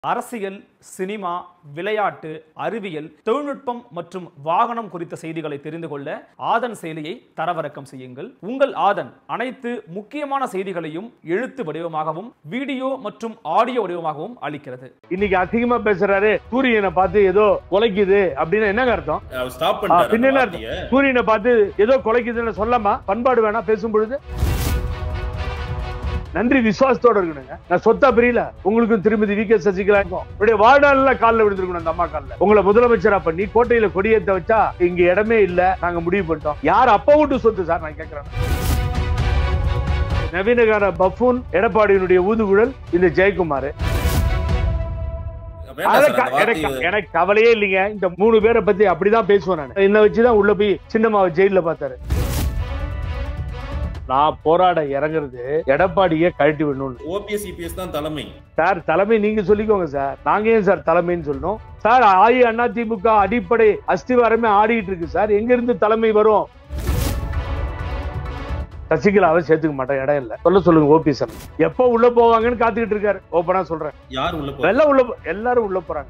அரசியல் சினிமா விளையாட்டு அறிவியல் தொழில்நுட்பம் மற்றும் வாகனம் குறித்த செய்திகளை தெரிந்து கொள்ள ஆதன் செயலியை தரவிறக்கம் செய்யுங்கள் உங்கள் ஆதன் அனைத்து முக்கியமான செய்திகளையும் எழுத்து வடிவமாகவும் வீடியோ மற்றும் ஆடியோ வடிவமாகவும் அளிக்கிறது இன்னைக்கு அசிங்கமா பேசுறாரு சூரியனை பார்த்து ஏதோ குலைக்குது அப்படின்னு என்னங்க அர்த்தம் அவர் ஸ்டாப் ஆ, பின்ன என்ன பண்ணிட்டாரு அர்த்தம்? சூரியனை பார்த்து ஏதோ குலைக்குதுன்னு சொல்லாமா பண்பாடு வேணா பேசும் பொழுது நன்றி விசுவாசத்தோட இருக்கணுங்க நான் சொத்தா பிரியல உங்களுக்கும் திருமதி வி கே சசிகலா இருக்கும் உங்களுடைய வாழ்நாள்ல காலில் விழுந்திருக்கணும் அந்த அம்மா காலில் உங்களை முதலமைச்சரா பண்ணி கோட்டையில கொடியேத்த வச்சா இங்க இடமே இல்ல நாங்க முடிவு பண்ணிட்டோம் யார் அப்பா வீட்டு சொத்து சார் நான் கேட்கிறேன் நவீனகார பஃபூன் எடப்பாடியினுடைய ஊதுகுழல் இந்த ஜெயக்குமார் வேண்டாம் அத சார், க- அந்த எனக்கு வார்த்தையை- எனக்கு கவலையே இல்லைங்க இந்த மூணு பேரை பத்தி அப்படிதான் பேசுவேன் நான் என்ன வச்சுதான் உள்ள போய் சின்னம்மாவை ஜெயில பார்த்தாரு நான் போராட இறங்குறது எடப்பாடியை கழட்டி விடணும் ஓபிஎஸ் இபிஎஸ் தான் தலைமை சார் தலைமை நீங்க சொல்லிக்கோங்க சார் நாங்க ஏன் சார் தலைமைன்னு சொல்லணும் சார் ஆயி அதிமுக அடிப்படை அஸ்திவாரமே ஆடிட்டு இருக்கு சார் எங்க இருந்து தலைமை வரும் சசிகலாவை சேர்த்துக்க மாட்டேன் இடம் இல்ல சொல்ல சொல்லுங்க ஓபி சார் எப்ப உள்ள போவாங்கன்னு காத்துக்கிட்டு இருக்காரு ஓப்பனா சொல்றேன் யார் உள்ள போ எல்லாம் உள்ள போ- எல்லாரும் உள்ள போறாங்க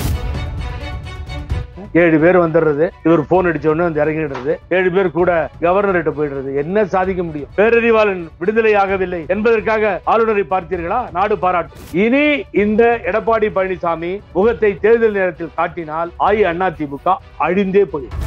ஏழு பேர் வந்துடுறது இவர் போன் அடிச்ச உடனே வந்து இறங்கிடுறது ஏழு பேர் கூட கவர்னர்கிட்ட போயிடுறது என்ன சாதிக்க முடியும் பேரறிவாளன் விடுதலை ஆகவில்லை என்பதற்காக ஆளுநரை பார்த்தீர்களா நாடு பாராட்டும் இனி இந்த எடப்பாடி பழனிசாமி முகத்தை தேர்தல் நேரத்தில் காட்டினால் அஇஅதிமுக அழிந்தே போயிடும்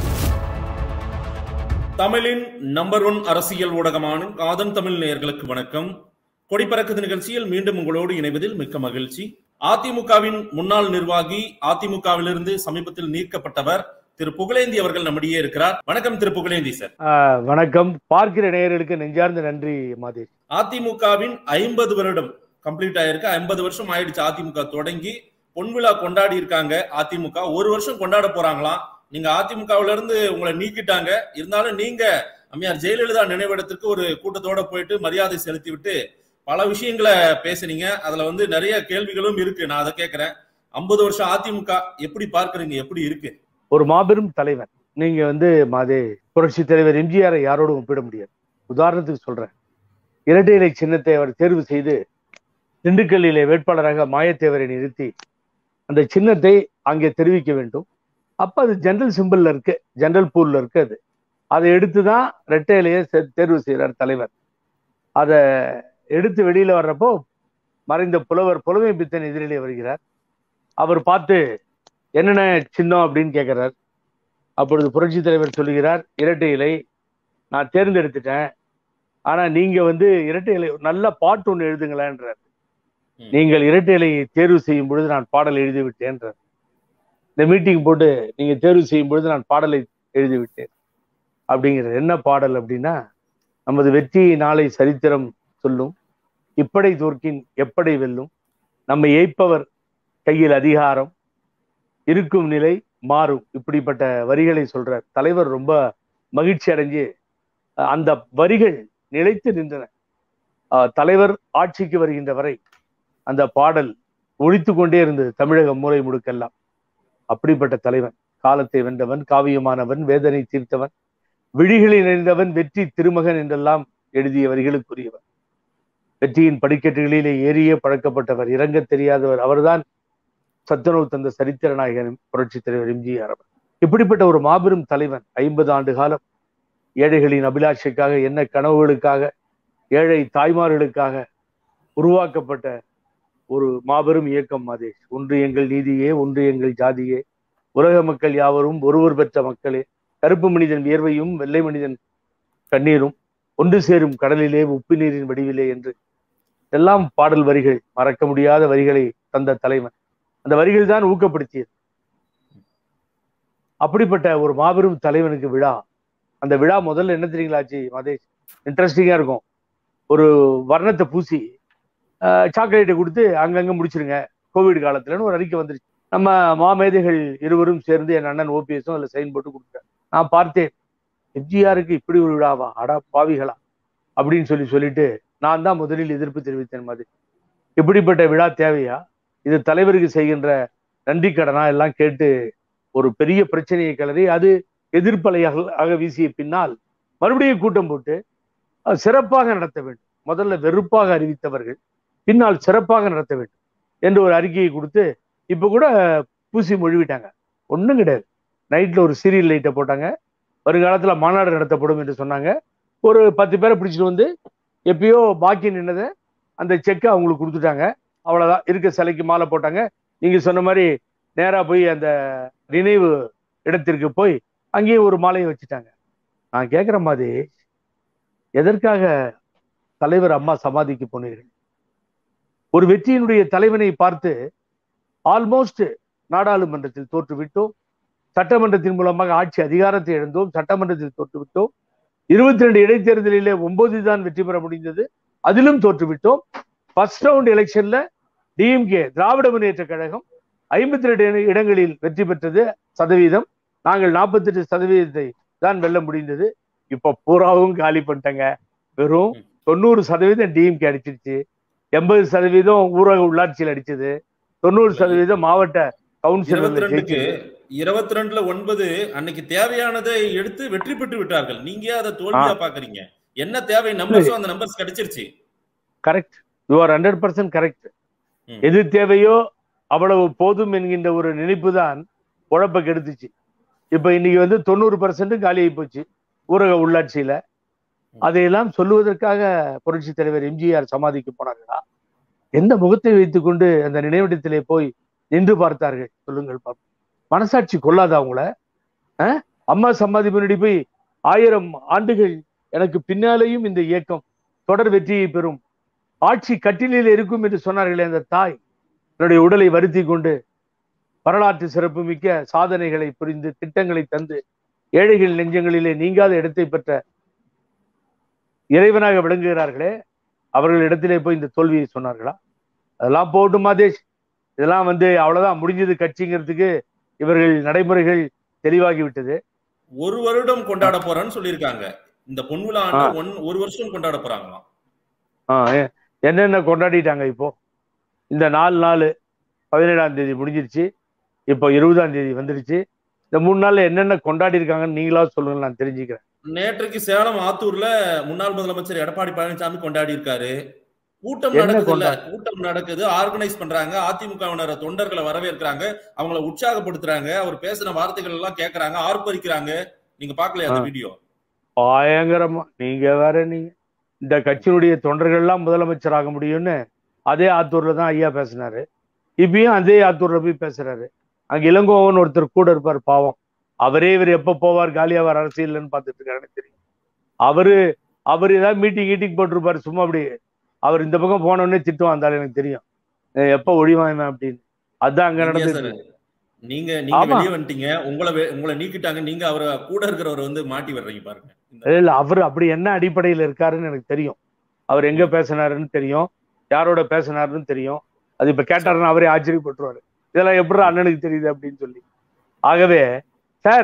தமிழின் நம்பர் ஒன் அரசியல் ஊடகமான காதன் தமிழ் நேயர்களுக்கு வணக்கம் கொடிப்பறக்குது நிகழ்ச்சியில் மீண்டும் உங்களோடு இணைவதில் மிக்க மகிழ்ச்சி அதிமுகவின் முன்னாள் நிர்வாகி அதிமுகவிலிருந்து சமீபத்தில் நீக்கப்பட்டவர் திரு புகழேந்தி அவர்கள் நம்மிடையே இருக்கிறார் வணக்கம் திரு புகழேந்தி சார் ஆஹ், வணக்கம் பார்க்கிற நேயர்களுக்கு நெஞ்சார்ந்த நன்றி மாதிரி அதிமுகவின் ஐம்பது வருடம் கம்ப்ளீட் ஆயிருக்கு ஐம்பது வருஷம் ஆயிடுச்சு அதிமுக தொடங்கி பொன்விழா கொண்டாடி இருக்காங்க அதிமுக ஒரு வருஷம் கொண்டாட போறாங்களாம் நீங்க அதிமுகவில இருந்து உங்களை நீக்கிட்டாங்க இருந்தாலும் நீங்க அம்மையார் ஜெயலலிதா நினைவிடத்திற்கு ஒரு கூட்டத்தோட போயிட்டு மரியாதை செலுத்தி விட்டு பல விஷயங்களை பேசுனீங்க அதுல வந்து நிறைய கேள்விகளும் இருக்கு நான் அதை கேட்கிறேன் ஐம்பது வருஷம் அதிமுக எப்படி பார்க்கறீங்க எப்படி இருக்கு ஒரு மாபெரும் தலைவர் நீங்க வந்து மாதே புரட்சி தலைவர் எம்ஜிஆரை யாரோடும் ஒப்பிட முடியாது உதாரணத்துக்கு சொல்றேன் இரட்டை இலை சின்னத்தை அவர் தேர்வு செய்து திண்டுக்கல்லிலே வேட்பாளராக மாயத்தேவரை நிறுத்தி அந்த சின்னத்தை அங்கே தெரிவிக்க வேண்டும் அப்ப அது ஜெனரல் சிம்பிள்ல இருக்கு ஜெனரல் பூல்ல இருக்கு அது அதை எடுத்து தான் ரெட்டை இலையை செ- தேர்வு செய்கிறார் தலைவர் அதை எடுத்து வெளியில வர்றப்போ மறைந்த புலவர் புலமை பித்தன் எதிரிலே வருகிறார் அவர் பார்த்து என்னென்ன சின்னம் அப்படின்னு கேட்கிறார் அப்பொழுது புரட்சி தலைவர் சொல்லுகிறார் இரட்டை இலை நான் தேர்ந்தெடுத்துட்டேன் ஆனா நீங்க வந்து இரட்டை இலை நல்ல பாட்டு ஒண்ணு எழுதுங்களேன்றார் ம். நீங்கள் இரட்டை இலையை தேர்வு செய்யும் பொழுது நான் பாடல் எழுதி விட்டேன்றார் இந்த மீட்டிங் போட்டு நீங்க தேர்வு செய்யும் பொழுது நான் பாடலை எழுதி விட்டேன் அப்படிங்கிறது என்ன பாடல் அப்படின்னா நமது வெற்றியை நாளை சரித்திரம் சொல்லும் இப்படை தோற்கின் எப்படை வெல்லும் நம்மை ஏய்ப்பவர் கையில் அதிகாரம் இருக்கும் நிலை மாறும் இப்படிப்பட்ட வரிகளை சொல்றார் தலைவர் ரொம்ப மகிழ்ச்சி அடைஞ்சு அஹ், அந்த வரிகள் நிலைத்து நின்றன அஹ், தலைவர் ஆட்சிக்கு வருகின்ற வரை அந்த பாடல் ஒழித்து கொண்டே இருந்தது தமிழக மூலை முடுக்கெல்லாம் அப்படிப்பட்ட தலைவன் காலத்தை வென்றவன் காவியமானவன் வேதனை தீர்த்தவன் விழிகளில் நிறைந்தவன் வெற்றி திருமகன் என்றெல்லாம் எழுதிய வரிகளுக்குரியவர் வெற்றியின் படிக்கட்டுகளிலே ஏறியே பழக்கப்பட்டவர் இறங்கத் தெரியாதவர் அவர்தான் சத்துணவு தந்த சரித்திர நாயகன் புரட்சி தலைவர் எம்ஜிஆர் அவர் இப்படிப்பட்ட ஒரு மாபெரும் தலைவன் ஐம்பது ஆண்டு காலம் ஏழைகளின் அபிலாஷைக்காக என்ன கனவுகளுக்காக ஏழை தாய்மார்களுக்காக உருவாக்கப்பட்ட ஒரு மாபெரும் இயக்கம் மாதேஷ் ஒன்று எங்கள் நீதியே ஒன்று எங்கள் ஜாதியே உலக மக்கள் யாவரும் ஒருவர் பெற்ற மக்களே கருப்பு மனிதன் வியர்வையும் வெள்ளை மனிதன் கண்ணீரும் ஒன்று சேரும் கடலிலே உப்பு நீரின் வடிவிலே என்று எல்லாம் பாடல் வரிகள் மறக்க முடியாத வரிகளை தந்த தலைவன் அந்த வரிகள் தான் ஊக்கப்படுத்தியது அப்படிப்பட்ட ஒரு மாபெரும் தலைவனுக்கு விழா அந்த விழா முதல்ல என்ன தெரியுங்களாச்சு மதேஷ் இன்ட்ரெஸ்டிங்கா இருக்கும் ஒரு வர்ணத்தை பூசி சாக்லேட்டை கொடுத்து அங்கங்க முடிச்சிருங்க கோவிட் காலத்துலன்னு ஒரு அறிக்கை வந்துருச்சு நம்ம மாமேதைகள் இருவரும் சேர்ந்து என் அண்ணன் ஓபிஎஸும் அதில் சைன் போட்டு கொடுத்தார் நான் பார்த்தேன் எம்ஜிஆருக்கு இப்படி ஒரு விழாவா அடா பாவிகளா அப்படின்னு சொல்லி சொல்லிட்டு நான் தான் முதலில் எதிர்ப்பு தெரிவித்தேன் மாதிரி இப்படிப்பட்ட விழா தேவையா இது தலைவருக்கு செய்கின்ற நன்றி கடனா எல்லாம் கேட்டு ஒரு பெரிய பிரச்சனையை கிளறி அது எதிர்ப்பலையாக ஆக வீசிய பின்னால் மறுபடியும் கூட்டம் போட்டு அது சிறப்பாக நடத்த வேண்டும் முதல்ல வெறுப்பாக அறிவித்தவர்கள் பின்னால் சிறப்பாக நடத்த வேண்டும் என்று ஒரு அறிக்கையை கொடுத்து இப்ப கூட பூசி மொழிவிட்டாங்க ஒண்ணும் கிடையாது நைட்ல ஒரு சீரியல் லைட்டை போட்டாங்க வருங்காலத்துல மாநாடு நடத்தப்படும் என்று சொன்னாங்க ஒரு பத்து பேரை பிடிச்சிட்டு வந்து எப்பயோ பாக்கி நின்னதை அந்த செக்கை அவங்களுக்கு கொடுத்துட்டாங்க அவ்வளவுதான் இருக்க சிலைக்கு மாலை போட்டாங்க நீங்க சொன்ன மாதிரி நேரா போய் அந்த நினைவு இடத்திற்கு போய் அங்கேயும் ஒரு மாலையை வச்சுட்டாங்க நான் கேட்குற மாதிரி எதற்காக தலைவர் அம்மா சமாதிக்கு போனீர்கள் ஒரு வெற்றியினுடைய தலைவனை பார்த்து ஆல்மோஸ்ட் நாடாளுமன்றத்தில் தோற்றுவிட்டோம் சட்டமன்றத்தின் மூலமாக ஆட்சி அதிகாரத்தை இழந்தோம் சட்டமன்றத்தில் தோற்றுவிட்டோம் இருபத்தி ரெண்டு இடைத்தேர்தலிலே ஒன்பது தான் வெற்றி பெற முடிந்தது அதிலும் தோற்றுவிட்டோம் ஃபர்ஸ்ட் ரவுண்ட் எலெக்ஷன்ல டிஎம்கே திராவிட முன்னேற்ற கழகம் ஐம்பத்தி ரெண்டு இடங்களில் வெற்றி பெற்றது சதவீதம் நாங்கள் நாற்பத்தெட்டு சதவீதத்தை தான் வெல்ல முடிந்தது இப்ப பூராவும் காலி பண்ணிட்டாங்க வெறும் தொண்ணூறு சதவீதம் டிஎம்கே அடிச்சிருச்சு எண்பது சதவீதம் ஊரக உள்ளாட்சியில் அடிச்சது தொண்ணூறு சதவீதம் மாவட்ட இருபத்தி கவுன்சிலர் ரெண்டுக்கு இருபத்தி ரெண்டுல ஒன்பது அன்னைக்கு தேவையானதை எடுத்து வெற்றி பெற்று விட்டார்கள் நீங்க ஏன் அதை தோல்வியா பாக்குறீங்க என்ன தேவை நம்பர்ஸோ அந்த நம்பர்ஸ் கிடைச்சிருச்சு correct you are hundred percent correct ம். எது தேவையோ அவ்வளவு போதும் என்கின்ற ஒரு நினைப்பு தான் உழப்ப கெடுத்துச்சு இப்ப இன்னைக்கு வந்து தொண்ணூறு பர்சன்ட் காலியாகி போச்சு ஊரக உள்ளாட்சியில அதையெல்லாம் சொல்லுவதற்காக புரட்சி தலைவர் எம்ஜிஆர் சமாதிக்கு போனார்களா எந்த முகத்தை வைத்துக்கொண்டு அந்த நினைவிடத்திலே போய் நின்று பார்த்தார்கள் சொல்லுங்கள் பார்ப்போம் மனசாட்சி கொள்ளாத அவங்கள அஹ்? அம்மா சமாதி முன்னாடி போய் ஆயிரம் ஆண்டுகள் எனக்கு பின்னாலேயும் இந்த இயக்கம் தொடர் வெற்றியை பெறும் ஆட்சி கட்டிலில் இருக்கும் என்று சொன்னார்களே அந்த தாய் தன்னுடைய உடலை வருத்தி கொண்டு வரலாற்று சிறப்புமிக்க சாதனைகளை புரிந்து திட்டங்களை தந்து ஏழைகள் நெஞ்சங்களிலே நீங்காத இடத்தை பெற்ற இறைவனாக விளங்குகிறார்களே அவர்கள் இடத்திலே போய் இந்த தோல்வியை சொன்னார்களா அதெல்லாம் போட்டும் மாதேஷ் இதெல்லாம் வந்து அவ்வளவுதான் முடிஞ்சது கட்சிங்கிறதுக்கு இவர்கள் நடைமுறைகள் தெளிவாகி விட்டது ஒரு வருடம் கொண்டாட போறேன்னு சொல்லியிருக்காங்க இந்த பொன்விழா ஆண்டு ஒன் ஒரு வருஷம் கொண்டாட போறாங்களாம் ஆஹ் எ- என்னென்ன கொண்டாடிட்டாங்க இப்போ இந்த நாலு நாள் பதினேழாம் தேதி முடிஞ்சிருச்சு இப்போ இருபதாம் தேதி வந்துருச்சு இந்த மூணு நாள்ல என்னென்ன கொண்டாடி இருக்காங்கன்னு நீங்களா சொல்லுங்க நான் தெரிஞ்சுக்கிறேன் நேற்றைக்கு சேலம் ஆத்தூர்ல முன்னாள் முதலமைச்சர் எடப்பாடி பழனிசாமி கொண்டாடி இருக்காரு கூட்டம் என்ன நடக்குது இல்ல கொண்டா- கூட்டம் நடக்குது ஆர்கனைஸ் பண்றாங்க அதிமுகவினர் தொண்டர்களை வரவேற்கிறாங்க அவங்கள உற்சாகப்படுத்துறாங்க அவர் பேசின வார்த்தைகள் எல்லாம் கேக்குறாங்க ஆர்ப்பரிக்கிறாங்க நீங்க பாக்கலையா அந்த ஆ. வீடியோ பயங்கரமா நீங்க வேற நீங்க இந்த கட்சியினுடைய தொண்டர்கள் எல்லாம் முதலமைச்சர் ஆக முடியும்னு அதே ஆத்தூர்ல தான் ஐயா பேசினாரு இப்பயும் அதே ஆத்தூர்ல போய் பேசுறாரு அங்க இளங்கோவன் ஒருத்தர் கூட இருப்பார் பாவம் அவரே இவர் எப்ப போவார் காலியாவார் அரசியல்னு பார்த்துட்டு இருக்காருன்னு தெரியும் அவரு அவர் ஏதாவது மீட்டிங் கீட்டிங் போட்டிருப்பாரு சும்மா அப்படி அவர் இந்த பக்கம் போன உடனே திட்டம் வந்தாலும் எனக்கு தெரியும் அஹ் எப்ப ஒழிவாய்மை அப்படின்னு அதான் அங்க நீங்க நடந்தது சார், நீங்க நீங்க ஆமா. வெளியே வந்துட்டீங்க உங்களை வெ- உங்களை நீக்கிட்டாங்க நீங்க அவரை கூட இருக்கிறவர் வந்து மாட்டி வர்றீங்க பாருங்க இந்த- இல்ல அவர் அப்படி என்ன அடிப்படையில் இருக்காருன்னு எனக்கு தெரியும் அவர் எங்க பேசினாருன்னு தெரியும் யாரோட பேசினாருன்னு தெரியும் அது இப்ப கேட்டாருன்னு அவரே ஆச்சரியப்பட்டுருவாரு இதெல்லாம் எப்படி அண்ணனுக்கு தெரியுது அப்படின்னு சொல்லி ஆகவே சார்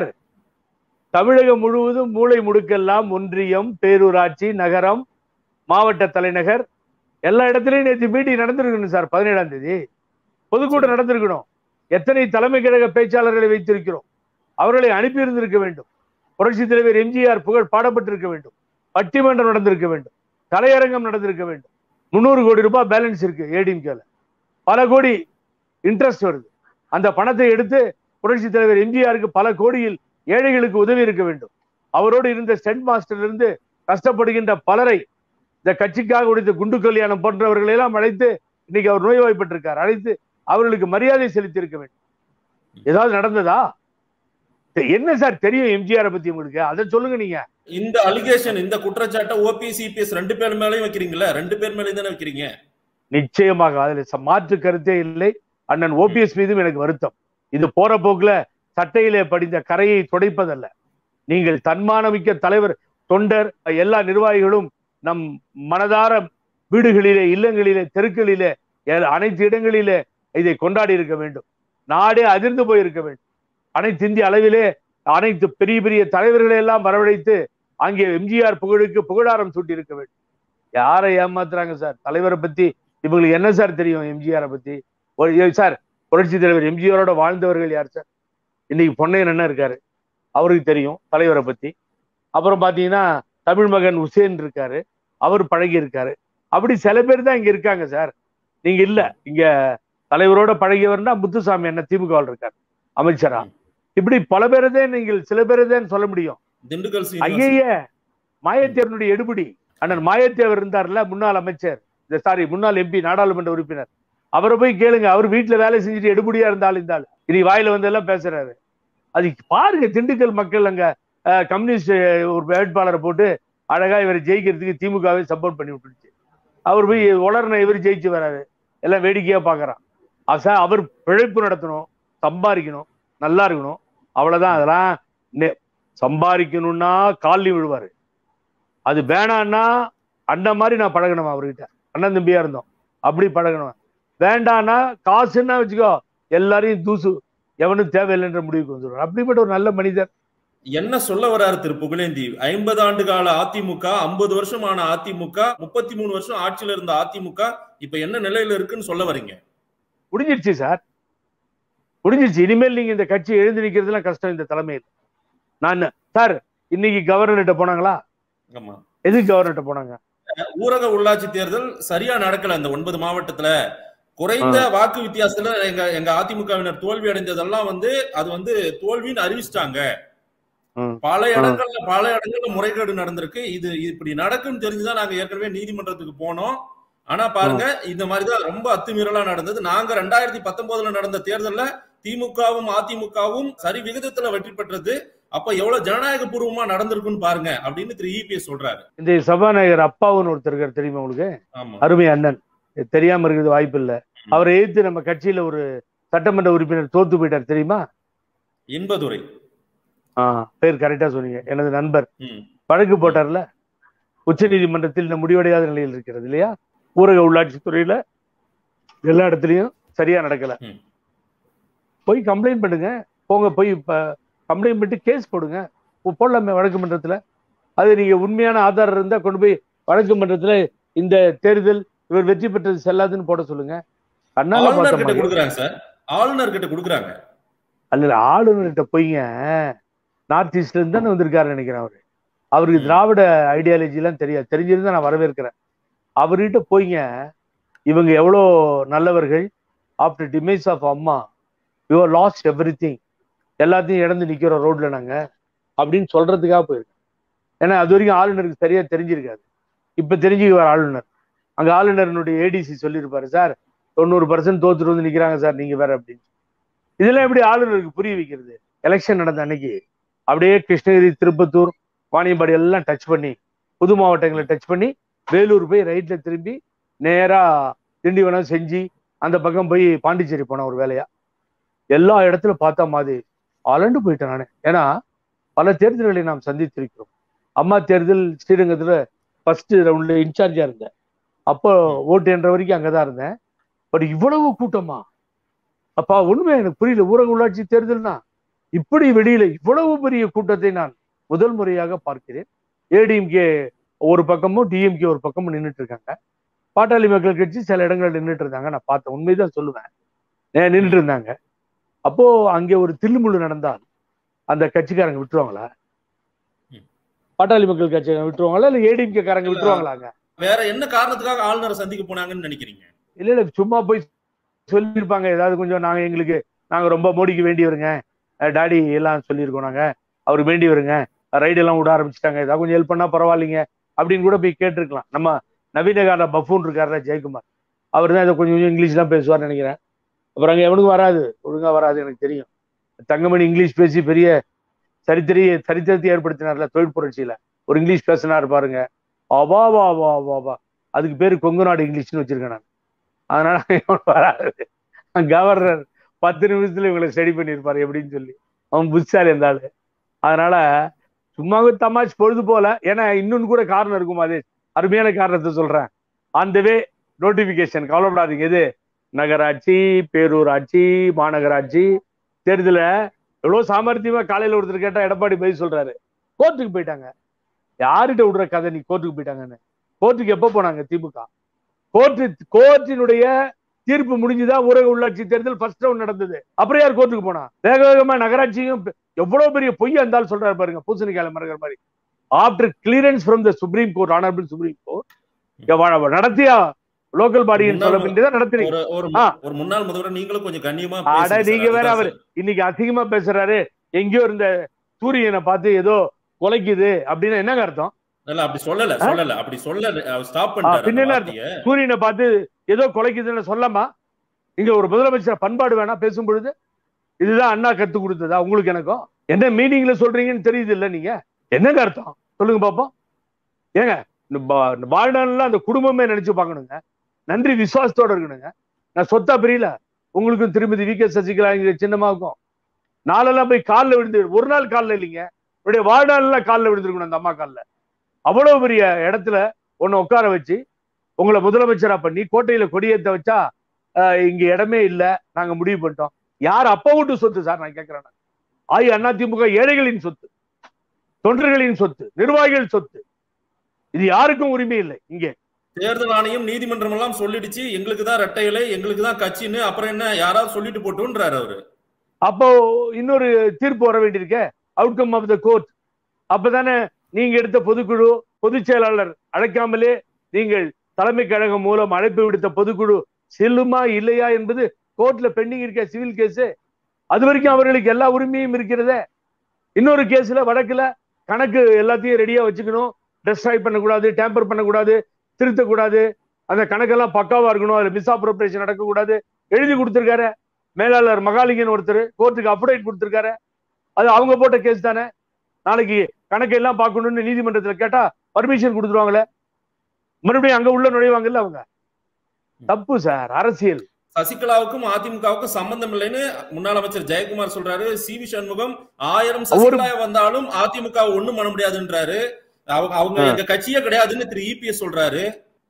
தமிழகம் முழுவதும் மூளை முடுக்கெல்லாம் ஒன்றியம் பேரூராட்சி நகரம் மாவட்ட தலைநகர் எல்லா இடத்துலயும் நேற்று மீட்டிங் நடந்திருக்கணும் சார் பதினேழாம் தேதி பொதுக்கூட்டம் நடந்திருக்கணும் எத்தனை தலைமை கழக பேச்சாளர்களை வைத்திருக்கிறோம் அவர்களை அனுப்பியிருந்திருக்க வேண்டும் புரட்சி தலைவர் எம்ஜிஆர் புகழ் பாடப்பட்டிருக்க வேண்டும் பட்டிமன்றம் நடந்திருக்க வேண்டும் கலையரங்கம் நடந்திருக்க வேண்டும் முந்நூறு கோடி ரூபாய் பேலன்ஸ் இருக்கு ஏடிஎம்கேல பல கோடி இன்ட்ரெஸ்ட் வருது அந்த பணத்தை எடுத்து புரட்சி தலைவர் எம்ஜிஆருக்கு பல கோடியில் ஏழைகளுக்கு உதவி இருக்க வேண்டும் அவரோடு இருந்த சென்ட் மாஸ்டர்ல இருந்து கஷ்டப்படுகின்ற பலரை இந்த கட்சிக்காக உடைத்த குண்டு கல்யாணம் போன்றவர்களை எல்லாம் அழைத்து இன்னைக்கு அவர் நோய்வாய்ப்பட்டிருக்கார் அழைத்து அவர்களுக்கு மரியாதை செலுத்தி இருக்க வேண்டும் ஏதாவது நடந்ததா என்ன சார் தெரியும் எம்ஜிஆரை பத்தி உங்களுக்கு அதை சொல்லுங்க நீங்க இந்த அலிகேஷன் இந்த குற்றச்சாட்டை ஓபி சிபிஎஸ் ரெண்டு பேர் மேலயும் வைக்கிறீங்களா ரெண்டு பேர் மேலயும் தானே வைக்கிறீங்க நிச்சயமாக அதில் ச- மாற்று கருத்தே இல்லை அண்ணன் ஓபிஎஸ் மீதும் எனக்கு வருத்தம் இது போற போக்குல சட்டையிலே படிந்த கரையை துடைப்பதல்ல நீங்கள் தன்மானமிக்க தலைவர் தொண்டர் எல்லா நிர்வாகிகளும் நம் மனதார வீடுகளிலே இல்லங்களிலே தெருக்களிலே எ- அனைத்து இடங்களிலே இதை கொண்டாடி இருக்க வேண்டும் நாடே அதிர்ந்து போயிருக்க வேண்டும் அனைத்து இந்திய அளவிலே அனைத்து பெரிய பெரிய தலைவர்களை எல்லாம் வரவழைத்து அங்கே எம்ஜிஆர் புகழுக்கு புகழாரம் சூட்டி இருக்க வேண்டும் யாரை ஏமாத்துறாங்க சார் தலைவரை பத்தி இவங்களுக்கு என்ன சார் தெரியும் எம்ஜிஆரை பத்தி ஒரு ஏ- சார் புரட்சி தலைவர் எம்ஜிஆரோட வாழ்ந்தவர்கள் யார் சார் இன்னைக்கு பொன்னையன் என்ன இருக்காரு அவருக்கு தெரியும் தலைவரை பத்தி அப்புறம் பாத்தீங்கன்னா தமிழ் மகன் உசேன் இருக்காரு அவர் பழகி இருக்காரு அப்படி சில பேர் தான் இங்க இருக்காங்க சார் நீங்க இல்ல இங்க தலைவரோட பழகியவர்னா முத்துசாமி என்ன திமுகவில் இருக்கார் அமைச்சரா இப்படி பல பேரதே நீங்கள் சில பேரதேன்னு சொல்ல முடியும் திண்டுக்கல் சீனிவாசன் ஐய மாயத்தேவனுடைய எடுபடி அண்ணன் மாயத்தேவர் இருந்தார்ல முன்னாள் அமைச்சர் இந்த சாரி முன்னாள் எம்பி நாடாளுமன்ற உறுப்பினர் அவரை போய் கேளுங்க அவர் வீட்டுல வேலை செஞ்சுட்டு எடுபடியா இருந்தாலும் இருந்தாலும் இனி வாயில வந்தெல்லாம் பேசுறாரு அது பாருங்க திண்டுக்கல் மக்கள் அங்க அஹ், கம்யூனிஸ்ட் ஒரு வேட்பாளரை போட்டு அழகா இவரை ஜெயிக்கிறதுக்கு திமுகவை சப்போர்ட் பண்ணி விட்டுருச்சு அவர் போய் உலர்ன இவர் ஜெயிச்சு வராரு எல்லாம் வேடிக்கையா பாக்குறான் அச அவர் பிழைப்பு நடத்தணும் சம்பாதிக்கணும் நல்லா இருக்கணும் அவ்வளவுதான் அதெல்லாம் நெ- சம்பாதிக்கணும்னா கால்லி விழுவாரு அது வேணான்னா அண்ணன் மாதிரி நான் பழகணும் அவர்கிட்ட அண்ணன் தம்பியா இருந்தோம் அப்படி பழகணும் வேண்டான்னா காசுன்னா வச்சுக்கோ எல்லாரையும் தூசு எவனும் தேவையில்லைன்ற முடிவுக்கு வந்துடுவார் அப்படிப்பட்ட ஒரு நல்ல மனிதர் என்ன சொல்ல வராரு திரு புகழேந்தி ஐம்பது ஆண்டு கால அதிமுக ஐம்பது வருஷமான அதிமுக முப்பத்தி மூணு வருஷம் ஆட்சியில இருந்த அதிமுக இப்ப என்ன நிலையில இருக்குன்னு சொல்ல வரீங்க முடிஞ்சிருச்சு சார் முடிஞ்சிருச்சு இனிமேல் நீங்க இந்த கட்சி எழுந்து நிக்கிறதுலாம் கஷ்டம் இந்த தலைமையில் நான் சார் இன்னைக்கு கவர்னர்கிட்ட போனாங்களா ஆமா எதுக்கு கவர்னர்கிட்ட போனாங்க ஊரக உள்ளாட்சி தேர்தல் சரியா நடக்கல இந்த ஒன்பது மாவட்டத்துல குறைந்த வாக்கு வித்தியாசத்துல எங்க எங்க அதிமுகவினர் தோல்வி அடைந்ததெல்லாம் வந்து அது வந்து தோல்வின்னு அறிவிச்சிட்டாங்க ம். பல இடங்கள்ல பல இடங்கள்ல முறைகேடு நடந்திருக்கு இது இப்படி நடக்குன்னு தெரிஞ்சுதான் நாங்க ஏற்கனவே நீதிமன்றத்துக்கு போனோம் ஆனா பாருங்க இந்த மாதிரிதான் ரொம்ப அத்துமீறலா நடந்தது நாங்க ரெண்டாயிரத்தி பத்தொன்பதுல நடந்த தேர்தல்ல திமுகவும் அதிமுகவும் சரி விகிதத்துல வெற்றி பெற்றது அப்ப எவ்வளவு ஜனநாயக பூர்வமா நடந்திருக்குன்னு பாருங்க அப்படின்னு திரு இபிஎஸ் சொல்றாரு இந்த சபாநாயகர் அப்பாவுன்னு ஒருத்தர் இருக்கார் தெரியுமா உங்களுக்கு ஆமா அருமை அண்ணன் இது தெரியாம இருக்கிறது வாய்ப்பு இல்ல அவரை எதிர்த்து நம்ம கட்சியில ஒரு சட்டமன்ற உறுப்பினர் தோத்து போயிட்டார் தெரியுமா இன்பதுரை ஆ, பேர் கரெக்டா சொன்னீங்க எனது நண்பர் ம் வழக்கு போட்டார்ல உச்ச நீதிமன்றத்தில் இந்த முடிவடையாத நிலையில் இருக்கிறது இல்லையா ஊரக உள்ளாட்சி துறையில எல்லா இடத்துலயும் சரியா நடக்கல ம். போய் கம்ப்ளைண்ட் பண்ணுங்க போங்க போய் இப்ப கம்ப்ளைண்ட் பண்ணிட்டு கேஸ் போடுங்க போ- போடலாமே வழக்கு மன்றத்துல அது நீங்க உண்மையான ஆதாரம் இருந்தா கொண்டு போய் வழக்கு மன்றத்துல இந்த தேர்தல் இவர் வெற்றி பெற்றது செல்லாதுன்னு போட சொல்லுங்க கண்ணால ஆளுநர் பார்த்த கிட்ட மாதிரி. கொடுக்குறாங்க சார் ஆளுநர் கிட்ட கொடுக்குறாங்க அல்ல ஆளுநர்கிட்ட போய்ங்க நார்த் ஈஸ்ட்ல இருந்து தானே வந்திருக்காரு நினைக்கிறேன் அவரு அவருக்கு ம். திராவிட ஐடியாலஜி எல்லாம் தெரியாது தெரிஞ்சிருந்தா நான் வரவேற்கிறேன் அவர்கிட்ட போய்ங்க இவங்க எவ்வளோ நல்லவர்கள் after demise of Amma your lost everything எல்லாத்தையும் இழந்து நிக்கிறோம் ரோட்ல நாங்க அப்படின்னு சொல்றதுக்காக போயிருக்கேன் ஏன்னா அது வரைக்கும் ஆளுநருக்கு சரியா தெரிஞ்சிருக்காது இப்ப தெரிஞ்சுக்குவார் ஆளுநர் அங்க ஆளுநர்னுடைய ஏடிசி சொல்லியிருப்பாரு சார் தொண்ணூறு பர்சன்ட் தோத்துட்டு வந்து நிக்கிறாங்க சார் நீங்க வேற அப்படின்னு இதெல்லாம் எப்படி ஆளுநருக்கு புரிய வைக்கிறது எலெக்ஷன் நடந்த அன்னைக்கு அப்படியே கிருஷ்ணகிரி திருப்பத்தூர் வாணியம்பாடி எல்லாம் டச் பண்ணி புது மாவட்டங்களை டச் பண்ணி வேலூர் போய் ரைட்ல திரும்பி நேரா திண்டிவனம் செஞ்சு அந்த பக்கம் போய் பாண்டிச்சேரி போன ஒரு வேலையா எல்லா இடத்துல பார்த்தா மாதிரி அலண்டு போயிட்டேன் நானு ஏன்னா பல தேர்தல்களை நாம் சந்தித்திருக்கிறோம் அம்மா தேர்தல் ஸ்ரீரங்கத்துல ஃபர்ஸ்ட் ரவுண்ட்ல இன்சார்ஜா இருந்தேன் அப்போ ஓட்டு என்ற வரைக்கும் அங்கதான் இருந்தேன் பட் இவ்வளவு கூட்டமா அப்பா உண்மை எனக்கு புரியல ஊரக உள்ளாட்சி தேர்தல்னா இப்படி வெளியில இவ்வளவு பெரிய கூட்டத்தை நான் முதல் முறையாக பார்க்கிறேன் ஏடிஎம்கே ஒரு பக்கமும் டிஎம்கே ஒரு பக்கமும் நின்றுட்டு இருக்காங்க பாட்டாளி மக்கள் கட்சி சில இடங்கள்ல நின்றுட்டு இருந்தாங்க நான் பார்த்தேன் உண்மைதான் சொல்லுவேன் ஏன் நின்றுட்டு இருந்தாங்க அப்போ அங்கே ஒரு தில்லுமுள்ளு நடந்தால் அந்த கட்சிக்காரங்க விட்டுருவாங்களா ம். பாட்டாளி மக்கள் கட்சிக்காரங்க விட்டுருவாங்களா இல்ல ஏடிஎம்கே காரங்க விட்டுருவாங்களாங்க வேற என்ன காரணத்துக்காக ஆளுநரை சந்திக்க போனாங்கன்னு நினைக்கிறீங்க இல்ல இல்ல சும்மா போய் சொல்லியிருப்பாங்க ஏதாவது கொஞ்சம் நாங்க எங்களுக்கு நாங்க ரொம்ப மோடிக்கு வேண்டியவருங்க அஹ் டாடி எல்லாம் சொல்லியிருக்கோம் நாங்க அவருக்கு வேண்டியவருங்க ரைடு எல்லாம் விட ஆரம்பிச்சிட்டாங்க ஏதாவது கொஞ்சம் ஹெல்ப் பண்ணா பரவாயில்லைங்க அப்படின்னு கூட போய் கேட்டிருக்கலாம் நம்ம நவீனகார பஃபூன் இருக்காருல ஜெயக்குமார் அவர் தான் இதை கொஞ்சம் கொஞ்சம் இங்கிலீஷ் தான் பேசுவார்னு நினைக்கிறேன் அப்புறம் அங்க எவனுக்கும் வராது ஒழுங்கா வராது எனக்கு தெரியும் தங்கமணி இங்கிலீஷ் பேசி பெரிய சரித்திரிய சரித்திரத்தை ஏற்படுத்தினார்ல தொழில் புரட்சியில ஒரு இங்கிலீஷ் பேசினார் பாருங்க அபா வா வா வா வா அதுக்கு பேரு கொங்கு நாடு இங்கிலீஷ்னு வச்சிருக்கேன் நான் அதனால இவன் வராது கவர்னர் பத்து நிமிஷத்துல இவங்களை ஸ்டடி பண்ணியிருப்பாரு எப்படின்னு சொல்லி அவன் புத்திசாலி இருந்தாள் அதனால சும்மாவே தமாஷ் பொழுது போல ஏன்னா இன்னொன்னு கூட காரணம் இருக்கும் அது அருமையான காரணத்தை சொல்றேன் அந்த வே நோட்டிபிகேஷன் கவலைப்படாதீங்க எது நகராட்சி பேரூராட்சி மாநகராட்சி தேர்தல எவ்வளவு சாமர்த்தியமா காலையில ஒருத்தர் கேட்டா எடப்பாடி பதில் சொல்றாரு கோர்ட்டுக்கு போயிட்டாங்க யார்கிட்ட விடுற கதை நீ கோர்ட்டுக்கு போயிட்டாங்கன்னு கோர்ட்டுக்கு எப்ப போனாங்க திமுக கோர்ட்டு கோர்ட்டினுடைய தீர்ப்பு முடிஞ்சுதான் ஊரக உள்ளாட்சி தேர்தல் ஃபர்ஸ்ட் ரவுண்ட் நடந்தது அப்புறம் யார் கோர்ட்டுக்கு போனா வேக வேகமா நகராட்சியும் எவ்வளவு பெரிய பொய் இருந்தாலும் சொல்றாரு பாருங்க பூசணிக்கால மறக்கிற மாதிரி after clearance from the supreme court honourable supreme court நடத்தியா லோக்கல் பாடின்னு சொல்ல முன்னாள் வேண்டியதான் நடத்துறீங்க ஒரு ஒரு ஆ. ஒரு முன்னாள் முதல்வர் நீங்களும் கொஞ்சம் கண்ணியமா அட பேசுங்க சார். நீங்க வேற அதுதான் அவரு சார். இன்னைக்கு அசிங்கமா பேசுறாரு எங்கேயோ இருந்த சூரியனை பார்த்து ஏதோ குலைக்குது அப்படின்னு என்னங்க அர்த்தம் இல்ல அப்படி சொல்லல ஆ? சொல்லல அப்படி சொல்லல அவர் ஸ்டாப் ஆ, பண்ணிட்டாரு பின்ன அந்த என்ன வார்த்தையை. சூரியனை பார்த்து ஏதோ குலைக்குதுன்னு சொல்லமா இங்க ஒரு முதலமைச்சர் பண்பாடு வேணா பேசும் பொழுது இதுதான் அண்ணா கத்து கொடுத்ததா உங்களுக்கு எனக்கும் என்ன மீனிங்ல சொல்றீங்கன்னு தெரியுது இல்ல நீங்க என்னங்க அர்த்தம் சொல்லுங்க பாப்போம் ஏங்க இந்த பா- இந்த வாழ்நாள்ல அந்த குடும்பமே நினைச்சு பார்க்கணுங்க நன்றி விசுவாசத்தோட இருக்கணுங்க நான் சொத்தா பிரியல உங்களுக்கும் திருமதி வி கே சசிகலா இங்க சின்னமாக்கும் நாளெல்லாம் போய் காலில் விழுந்து ஒரு நாள் காலில் இல்லைங்க என்னுடைய வாழ்நாள்லாம் காலில் விழுந்திருக்கணும் அந்த அம்மா காலில் அவ்வளவு பெரிய இடத்துல உன்னை உட்கார வச்சு உங்களை முதலமைச்சரா பண்ணி கோட்டையில கொடியேத்த வச்சா ஆஹ், இங்க இடமே இல்ல நாங்க முடிவு பண்ணிட்டோம் யார் அப்பா வீட்டு சொத்து சார் நான் கேட்கிறேன் ஆயு அதிமுக ஏழைகளின் சொத்து தொண்டர்களின் சொத்து நிர்வாகிகள் சொத்து இது யாருக்கும் உரிமை இல்லை இங்கே தேர்தல் ஆணையம் நீதிமன்றம் எல்லாம் சொல்லிடுச்சு எங்களுக்கு தான் ரெட்டை இலை எங்களுக்கு தான் கட்சின்னு அப்புறம் என்ன யாராவது சொல்லிட்டு போட்டுன்றாரு அவரு அப்போ இன்னொரு தீர்ப்பு வர வேண்டியிருக்கே அவுட்கம் ஆஃப் த கோர்ட் அப்பதானே நீங்க எடுத்த பொதுக்குழு பொதுச் செயலாளர் அழைக்காமலே நீங்கள் தலைமை கழகம் மூலம் அழைப்பு விடுத்த பொதுக்குழு செல்லுமா இல்லையா என்பது கோர்ட்ல பெண்டிங் இருக்க சிவில் கேஸ் அது வரைக்கும் அவர்களுக்கு எல்லா உரிமையும் இருக்கிறதே இன்னொரு கேஸ்ல வடக்குல கணக்கு எல்லாத்தையும் ரெடியா வச்சுக்கணும் டெஸ்ட்ராய் பண்ணக்கூடாது டேம்பர் பண்ணக்கூடாது திருத்தக்கூடாது அந்த கணக்கெல்லாம் பக்காவா இருக்கணும் அதுல மிஸ் அப்ரோப்ரேஷன் நடக்கக்கூடாது எழுதி கொடுத்திருக்காரு மேலாளர் மகாலிங்கன் ஒருத்தர் கோர்ட்டுக்கு அப்டேட் கொடுத்திருக்காரு அது அவங்க போட்ட கேஸ் தானே நாளைக்கு கணக்கு எல்லாம் பார்க்கணும்னு நீதிமன்றத்துல கேட்டா பர்மிஷன் கொடுத்துருவாங்களே மறுபடியும் அங்க உள்ள நுழைவாங்கல்ல அவங்க தப்பு சார் அரசியல் சசிகலாவுக்கும் அதிமுகவுக்கும் சம்பந்தம் இல்லைன்னு முன்னாள் அமைச்சர் ஜெயக்குமார் சொல்றாரு சி வி சண்முகம் ஆயிரம் சசிகலா வந்தாலும் அதிமுக ஒண்ணும் பண்ண முடியாதுன்றாரு அவங்க அவங்க ஆ. எங்க கட்சியே கிடையாதுன்னு திரு இபிஎஸ் சொல்றாரு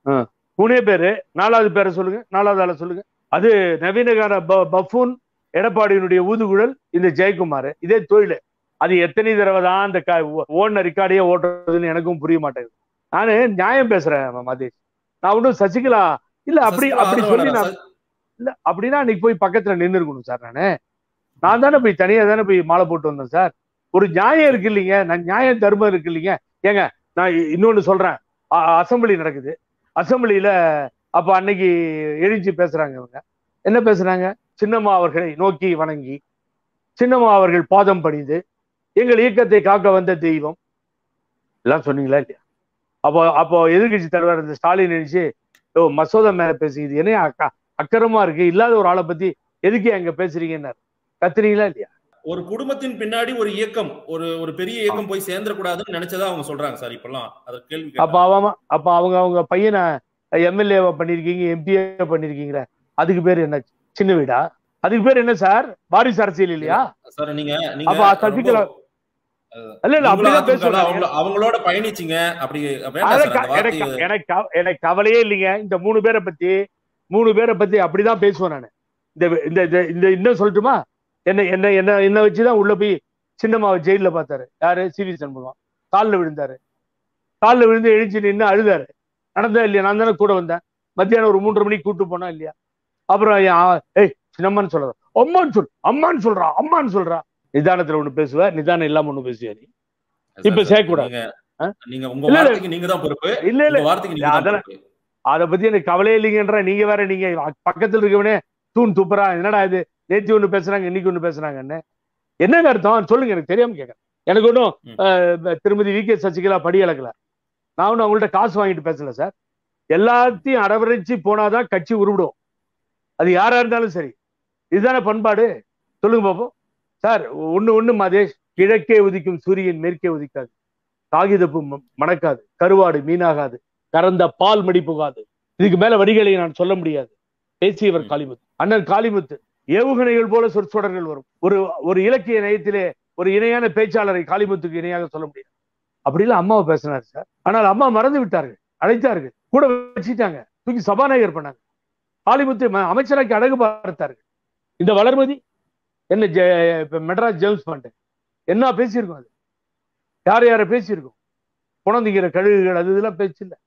மூணே பேரு நாலாவது பேரை சொல்லுங்க நாலாவது ஆளை சொல்லுங்க அது நவீனகார ப- பஃபூன் எடப்பாடியினுடைய ஊதுகுழல் இந்த ஜெயக்குமார் இதே தொழில் அது எத்தனை தடவை தான் அந்த ஓன ரெக்கார்டையே ஓட்டுறதுன்னு எனக்கும் புரிய மாட்டேங்குது நானு நியாயம் பேசுறேன் மதேஷ் நான் ஒன்றும் சசிகலா இல்ல அப்படி சசிகலா அப்படி சொல்லி ஆதரவாளரா? நான் இல்ல அப்படின்னா அன்னைக்கு போய் பக்கத்துல நின்று இருக்கணும் சார் நானு நான் தானே போய் தனியா தானே போய் மாலை போட்டு வந்தேன் சார் ஒரு நியாயம் இருக்கு இல்லைங்க நான் நியாயம் தர்மம் இருக்கு இல்லைங்க ஏங்க நான் இ- இன்னொன்னு சொல்றேன் அ- அசெம்பிளி நடக்குது அசெம்பிளியில அப்ப அன்னைக்கு எழுச்சி பேசுறாங்க இவங்க என்ன பேசுறாங்க சின்னம்மா அவர்களை நோக்கி வணங்கி சின்னம்மா அவர்கள் பாதம் பணிந்து எங்கள் இயக்கத்தை காக்க வந்த தெய்வம் எல்லாம் சொன்னீங்களா இல்லையா அப்போ அப்போ எதிர்கட்சி தலைவர் இந்த ஸ்டாலின் நினைச்சு ஓ மசோதா மேல பேசுகிறது என்ன அக்க- அக்கறமா இருக்கு இல்லாத ஒரு ஆளை பத்தி எதுக்கு அங்க பேசுறீங்கன்னாரு கத்துறீங்களா இல்லையா ஒரு குடும்பத்தின் பின்னாடி ஒரு இயக்கம் ஒரு ஒரு பெரிய இயக்கம் போய் சேர்ந்துடக்கூடாதுன்னு நினைச்சதா அவங்க சொல்றாங்க சார் இப்பெல்லாம் அது கேள்வி அப்ப அவன் அப்ப அவங்க அவங்க பையனை எம்எல்ஏவா பண்ணிருக்கீங்க எம்பிஏ பண்ணிருக்கீங்களே அதுக்கு பேர் என்ன சின்ன வீடா அதுக்கு பேர் என்ன சார் வாரிசு அரசியல் இல்லையா சார் நீங்க அப்ப சசிகலா ரொம்ப- இல்ல இல்ல நீங்களும் அப்படிதான் அதிமுக ல பேசுவாங்க அவங்கள- அவங்களோட பயணிச்சீங்க அப்படி வேண்டாம் அத சார் க- அந்த வார்த்தையை எனக்கு எனக்கு கவ- எனக்கு கவலையே இல்லைங்க இந்த மூணு பேரை பத்தி மூணு பேரை பத்தி அப்படிதான் பேசுவேன் நானு இந்த இந்த இந்த- இந்த இன்னும் சொல்லட்டுமா என்ன என்ன என்ன என்ன வச்சுதான் உள்ள போய் சின்னம்மாவை ஜெயில பார்த்தாரு யாரு சி வி சண்முகம் காலில் விழுந்தாரு காலில் விழுந்து எழுச்சி நின்று அழுதாரு நடந்தா இல்லையா நான் தானே கூட வந்தேன் மத்தியானம் ஒரு மூன்றரை மணிக்கு கூட்டு போனா இல்லையா அப்புறம் என் ஆ- ஏய் சின்னம்மான்னு சொல்றா அம்மான்னு சொல் அம்மான்னு சொல்றா அம்மான்னு சொல்றா நிதானத்துல ஒண்ணு பேசுவ நிதானம் இல்லாம ஒண்ணு பேசுவியா நீ இப்ப சார், சேர்க்கக்கூடாது. நீங்க ஆ? நீங்க உங்க இல்ல, இல்ல. வார்த்தைக்கு நீங்க தான் பொறுப்பு இல்ல இல்ல உங்க வார்த்தைக்கு நீங்க தான் அதெல்லாம் பொறுப்பு அதை பத்தி எனக்கு கவலையே இல்லைங்கன்ற நீங்க வேற நீங்க பக்கத்துல இருக்கவனே தூண் துப்புறா என்னடா இது நேத்தி ஒண்ணு பேசுறாங்க இன்னைக்கு ஒண்ணு பேசுறாங்கன்னு என்னங்க அர்த்தம் சொல்லுங்க எனக்கு தெரியாம கேட்கறேன் எனக்கு ஒன்றும் ம். திருமதி வி கே சசிகலா படி அளக்கல நான் ஒன்றும் அவங்கள்ட்ட காசு வாங்கிட்டு பேசல சார் எல்லாத்தையும் அரவணைச்சு போனாதான் கட்சி உருவிடும் அது யாரா இருந்தாலும் சரி இதுதானே பண்பாடு சொல்லுங்க பாப்போம் சார் ஒண்ணு ஒண்ணு மதேஷ் கிழக்கே உதிக்கும் சூரியன் மேற்கே உதிக்காது காகிதப்பு ம- மணக்காது கருவாடு மீனாகாது கறந்த பால் மடி புகாது இதுக்கு மேல வரிகளை நான் சொல்ல முடியாது பேசியவர் ம். காளிமுத்து அண்ணன் காளிமுத்து ஏவுகணைகள் போல சொற்சொடர்கள் வரும் ஒரு ஒரு இலக்கிய நயத்திலே ஒரு இணையான பேச்சாளரை காளிமுத்துக்கு இணையாக சொல்ல முடியாது அப்படிலாம் அம்மாவை பேசினார் சார் ஆனால் அம்மா மறந்து விட்டார்கள் அழைத்தார்கள் கூட வச்சுட்டாங்க தூக்கி சபாநாயகர் பண்ணாங்க காளிமுத்து ம- அமைச்சராக்கி அழகு பார்த்தார்கள் இந்த வளர்மதி என்ன ஜெ- இப்ப மெட்ராஸ் ஜேம்ஸ் பாண்டு என்ன பேசியிருக்கோம் அது யார் யார பேசியிருக்கோம் குழந்தைங்கிற கழுகுகள் அது இதெல்லாம் பேச்சு இல்ல